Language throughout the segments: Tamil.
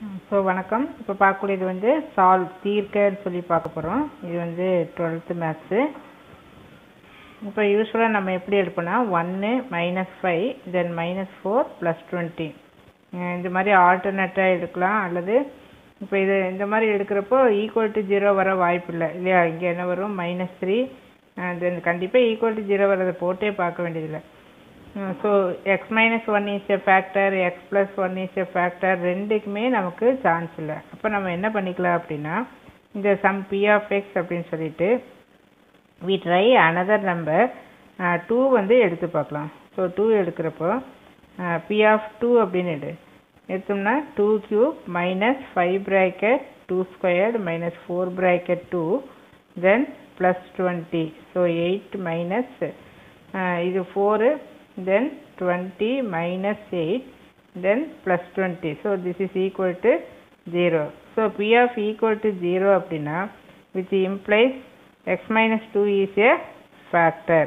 ஸோ வணக்கம் இப்போ பார்க்கக்கூடியது வந்து சால்வ் தீர்க்கன்னு சொல்லி பார்க்க போகிறோம் இது வந்து டுவெல்த்து மேத்ஸு இப்போ யூஸ்வலாக நம்ம எப்படி எடுப்போம்னா ஒன்று minus five then minus four plus twenty இந்த மாதிரி ஆல்டர்னேட்டாக எடுக்கலாம் அல்லது இப்போ இது இந்த மாதிரி எடுக்கிறப்போ ஈக்குவல் டு ஜீரோ வர வாய்ப்பு இல்லை இல்லையா இங்கே என்ன வரும் மைனஸ் த்ரீ தென் கண்டிப்பாக ஈக்குவல் டு ஜீரோ வரதை போட்டே பார்க்க வேண்டியதில்லை so x minus one is a factor x plus one is a factor ரெண்டுக்குமே நமக்கு சான்ஸ் இல்லை அப்போ நம்ம என்ன பண்ணிக்கலாம் அப்படின்னா இந்த சம் பி ஆஃப் எக்ஸ் அப்படின்னு சொல்லிட்டு we try another number two வந்து எடுத்து பார்க்கலாம் ஸோ டூ எடுக்கிறப்போ பி ஆஃப் டூ அப்படின்னு எடு எடுத்தோம்னா two cube minus five bracket two squared minus four bracket two then plus twenty so eight minus இது four then 20 minus 8 then plus 20 so this is equal to 0 so p of equal to 0 அப்படின்னா which implies x minus 2 is a factor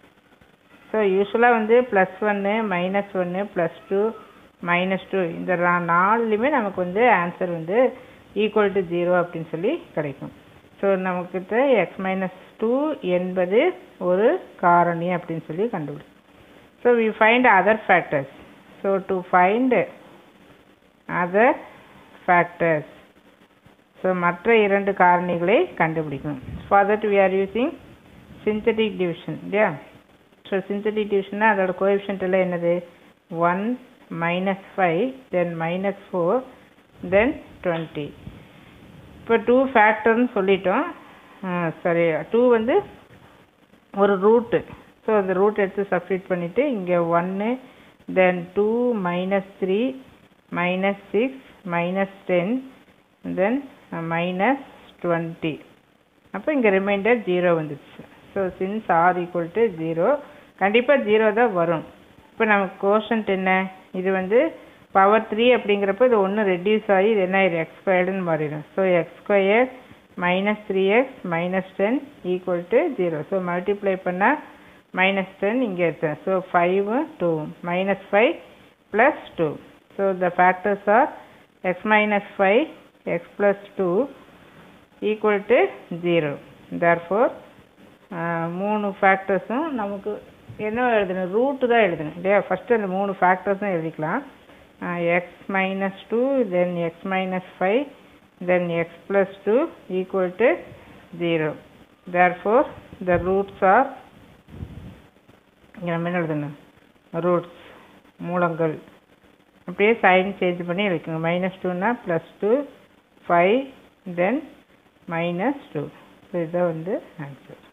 so யூஸ்வலாக வந்து ப்ளஸ் ஒன்று மைனஸ் ஒன்று ப்ளஸ் டூ மைனஸ் டூ இந்த நாலுலேயுமே நமக்கு வந்து ஆன்சர் வந்து ஈக்குவல் டு ஜீரோ அப்படின்னு சொல்லி கிடைக்கும் ஸோ நமக்கிட்ட எக்ஸ் மைனஸ் டூ என்பது ஒரு காரணி அப்படின்னு சொல்லி கண்டுபிடிக்கும் So we find other factors. So to find other factors. So மற்ற இரண்டு காரணிகளை கண்டுபிடிக்கணும் For that we are using synthetic division. Yeah. So synthetic division அதோட coefficient எல்லாம் என்னது 1 minus 5 then minus 4 then 20. இப்போ டூ ஃபேக்டர்னு சொல்லிட்டோம் சரி டூ வந்து ஒரு ரூட்டு ஸோ அந்த ரூட் எடுத்து சப்ஸ்டியூட் பண்ணிவிட்டு இங்கே ஒன்று then two minus three minus six minus ten then minus twenty அப்போ இங்கே ரிமைண்டர் ஜீரோ வந்துடுச்சு so since R equal to zero கண்டிப்பாக ஜீரோ தான் வரும் இப்போ நமக்கு கோஷன்ட் என்ன இது வந்து பவர் த்ரீ அப்படிங்கிறப்போ இது ஒன்று ரெடியூஸ் ஆகி இது என்ன ஆயிடும் எக்ஸ் ஸ்கொயர்டுன்னு மாறிடும் so x squared minus three x minus ten equal to zero so multiply பண்ணால் minus 10 இங்கே இருக்கு so 5 2 minus 5 plus 2 so the factors are x minus 5 x plus 2 equal to 0 therefore மூணு ஃபேக்டர்ஸும் நமக்கு என்ன எழுதணும் ரூட்டு தான் எழுதணும் இல்லையா ஃபஸ்ட்டு அந்த மூணு ஃபேக்டர்ஸும் எழுதிக்கலாம் x minus two then x minus five then x plus two equal to zero therefore the roots are இங்கே நம்ம என்ன எழுதணும் ரூட்ஸ் மூலங்கள் அப்படியே சைன் சேஞ்ச் பண்ணி எழுதிக்கோங்க மைனஸ் டூனா plus two five then minus two இதுதான் வந்து ஆன்சர்